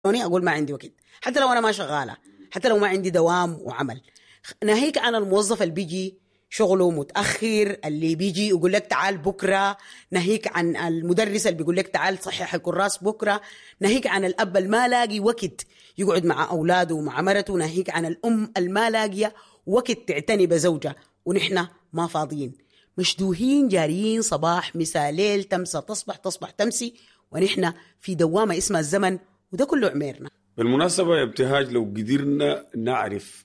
اقول ما عندي وقت حتى لو انا ما شغاله حتى لو ما عندي دوام وعمل ناهيك عن الموظف اللي بيجي شغله متاخر اللي بيجي يقول لك تعال بكره ناهيك عن المدرس اللي بيقول لك تعال صحح الكراس بكره ناهيك عن الاب اللي ما لاقي وقت يقعد مع اولاده ومع مرته ناهيك عن الام اللي ما لاقيه وقت تعتني بزوجها ونحن ما فاضيين مشدوهين جاريين صباح مساء ليل تمسى تصبح تصبح تمسي ونحن في دوامه اسمها الزمن وده كله عميرنا بالمناسبة يا ابتهاج لو قدرنا نعرف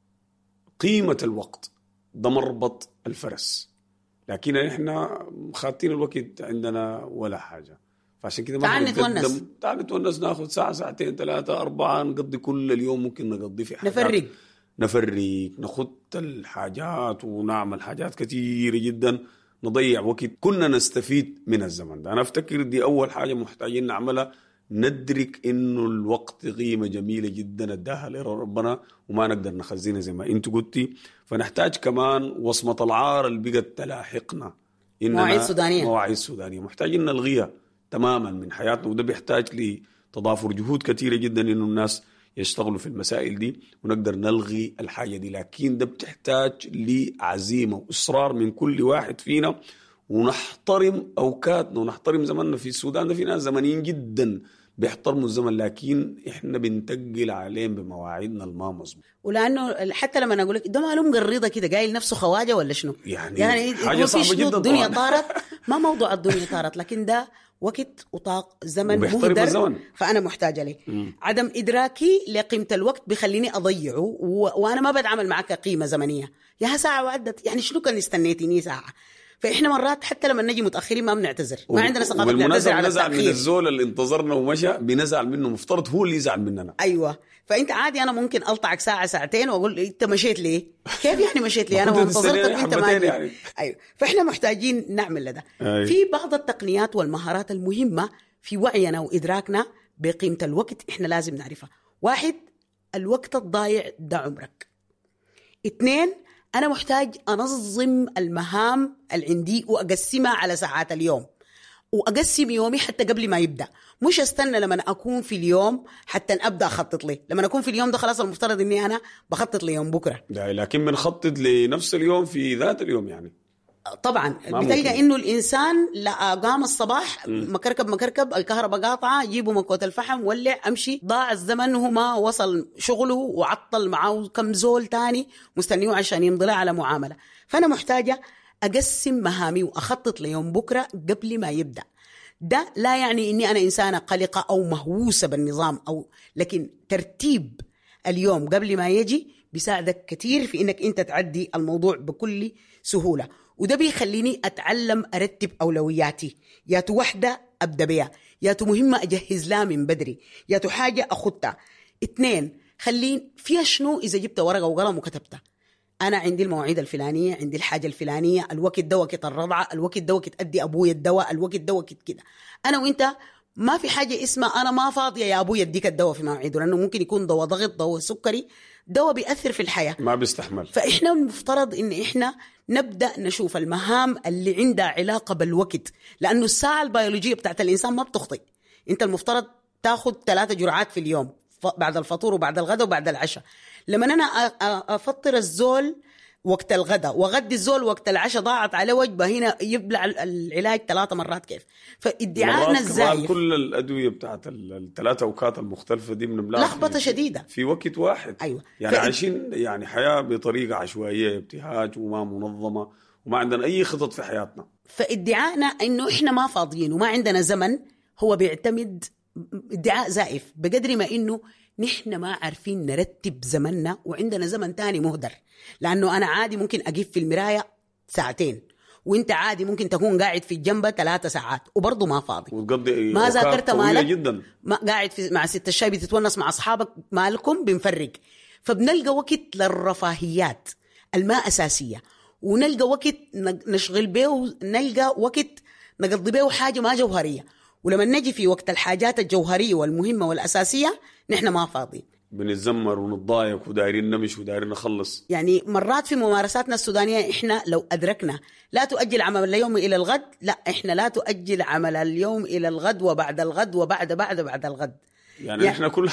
قيمة الوقت ده مربط الفرس لكن احنا خاتين الوقت عندنا ولا حاجة فعشان كده ما تعال بنتقدم. نتونس. تعال نتونس ناخذ ساعة ساعتين ثلاثة أربعة نقضي كل اليوم ممكن نقضي في حاجات نفرق نفرق نخط الحاجات ونعمل حاجات كثيرة جدا نضيع وقت كنا نستفيد من الزمن ده أنا أفتكر دي أول حاجة محتاجين نعملها ندرك إنه الوقت قيمة جميلة جدا اداها لنا ربنا وما نقدر نخزنها زي ما أنت قلتي فنحتاج كمان وصمة العار اللي بقت تلاحقنا إننا- مواعيد سودانية. مواعيد سودانية محتاجين نلغيها تماما من حياتنا وده بيحتاج لتضافر جهود كثيرة جدا إنه الناس يشتغلوا في المسائل دي ونقدر نلغي الحاجة دي لكن ده بتحتاج لعزيمة وإصرار من كل واحد فينا ونحترم أوقاتنا ونحترم زمننا في السودان ده في ناس زمنيين جدا بيحترموا الزمن لكن احنا بنتقل عليهم بمواعيدنا الما مظبوط ولانه حتى لما انا اقول لك ده معلوم مقرضه كده قايل نفسه خواجه ولا شنو؟ يعني يعني حاجة هو في صعبة شنو جداً الدنيا طبعاً. طارت ما موضوع الدنيا طارت لكن ده وقت وطاق زمن وبيحترم مهدر الزمن. فانا محتاجه ليه عدم ادراكي لقيمه الوقت بيخليني اضيعه و... وانا ما بتعامل معك كقيمه زمنيه يا ساعه وعدت يعني شنو كان استنيتيني ساعه فاحنا مرات حتى لما نجي متاخرين ما بنعتذر ما عندنا ثقافه نعتذر وبالمناسبة على بنزعل من التاخير الزول اللي انتظرنا ومشى بنزعل منه مفترض هو اللي يزعل مننا ايوه فانت عادي انا ممكن الطعك ساعه ساعتين واقول انت مشيت ليه؟ كيف يعني مشيت ليه؟ انا كنت منتظرتك تستناني وانت ما حبتين جيت. يعني. ايوه فاحنا محتاجين نعمل ده أيوة. في بعض التقنيات والمهارات المهمه في وعينا وادراكنا بقيمه الوقت احنا لازم نعرفها واحد الوقت الضايع ده عمرك اثنين انا محتاج انظم المهام اللي عندي واقسمها على ساعات اليوم واقسم يومي حتى قبل ما يبدا مش استنى لما اكون في اليوم حتى ابدا اخطط لي لما اكون في اليوم ده خلاص المفترض اني انا بخطط ليوم بكره ده لكن بنخطط لنفس اليوم في ذات اليوم يعني طبعا ما بتلقى ممكن. انه الانسان لا قام الصباح مكركب مكركب الكهرباء قاطعه جيبوا مكوة الفحم ولع امشي ضاع الزمن هو ما وصل شغله وعطل معاه كم زول تاني مستنيه عشان يمضي له على معامله فانا محتاجه اقسم مهامي واخطط ليوم بكره قبل ما يبدا ده لا يعني اني انا انسانه قلقه او مهووسه بالنظام او لكن ترتيب اليوم قبل ما يجي بيساعدك كثير في انك انت تعدي الموضوع بكل سهوله وده بيخليني اتعلم ارتب اولوياتي يا تو وحده ابدا بيها يا تو مهمه اجهز لها من بدري يا تو حاجه اخدها اثنين خلين فيها شنو اذا جبت ورقه وقلم وكتبتها انا عندي المواعيد الفلانيه عندي الحاجه الفلانيه الوقت ده وقت الرضعه الوقت ده وقت ادي ابويا الدواء الوقت ده وقت كده انا وانت ما في حاجه اسمها انا ما فاضيه يا ابويا اديك الدواء في مواعيده لانه ممكن يكون دواء ضغط دواء سكري دواء بيأثر في الحياه ما بيستحمل فاحنا المفترض ان احنا نبدا نشوف المهام اللي عندها علاقه بالوقت لانه الساعه البيولوجيه بتاعت الانسان ما بتخطئ انت المفترض تاخذ ثلاثة جرعات في اليوم ف- بعد الفطور وبعد الغداء وبعد العشاء لما انا أ- أ- افطر الزول وقت الغداء وغدي الزول وقت العشاء ضاعت على وجبه هنا يبلع ال- العلاج ثلاثة مرات كيف فادعاءنا مرات كمان الزايف كل الادويه بتاعت ال- الثلاث اوقات المختلفه دي بنبلاها في- لخبطة شديدة. في وقت واحد أيوة. يعني فإد- عايشين يعني حياه بطريقه عشوائيه ابتهاج وما منظمه وما عندنا اي خطط في حياتنا فادعائنا انه احنا ما فاضيين وما عندنا زمن هو بيعتمد ادعاء زائف بقدر ما انه نحن ما عارفين نرتب زمننا وعندنا زمن تاني مهدر لانه انا عادي ممكن اقف في المرايه ساعتين وانت عادي ممكن تكون قاعد في الجنبه ثلاثة ساعات وبرضه ما فاضي وتقضي ما أوقات ذاكرت طويلة مالك جدا ما قاعد في مع ست الشاي بتتونس مع اصحابك مالكم بنفرق فبنلقى وقت للرفاهيات الما اساسيه ونلقى وقت نق- نشغل به نلقى وقت نقضي به حاجه ما جوهريه ولما نجي في وقت الحاجات الجوهريه والمهمه والاساسيه نحن ما فاضيين بنتذمر ونتضايق ودايرين نمشي ودايرين نخلص يعني مرات في ممارساتنا السودانية إحنا لو أدركنا لا تؤجل عمل اليوم إلى الغد لا إحنا لا تؤجل عمل اليوم إلى الغد وبعد الغد وبعد بعد بعد الغد يعني يا- احنا كل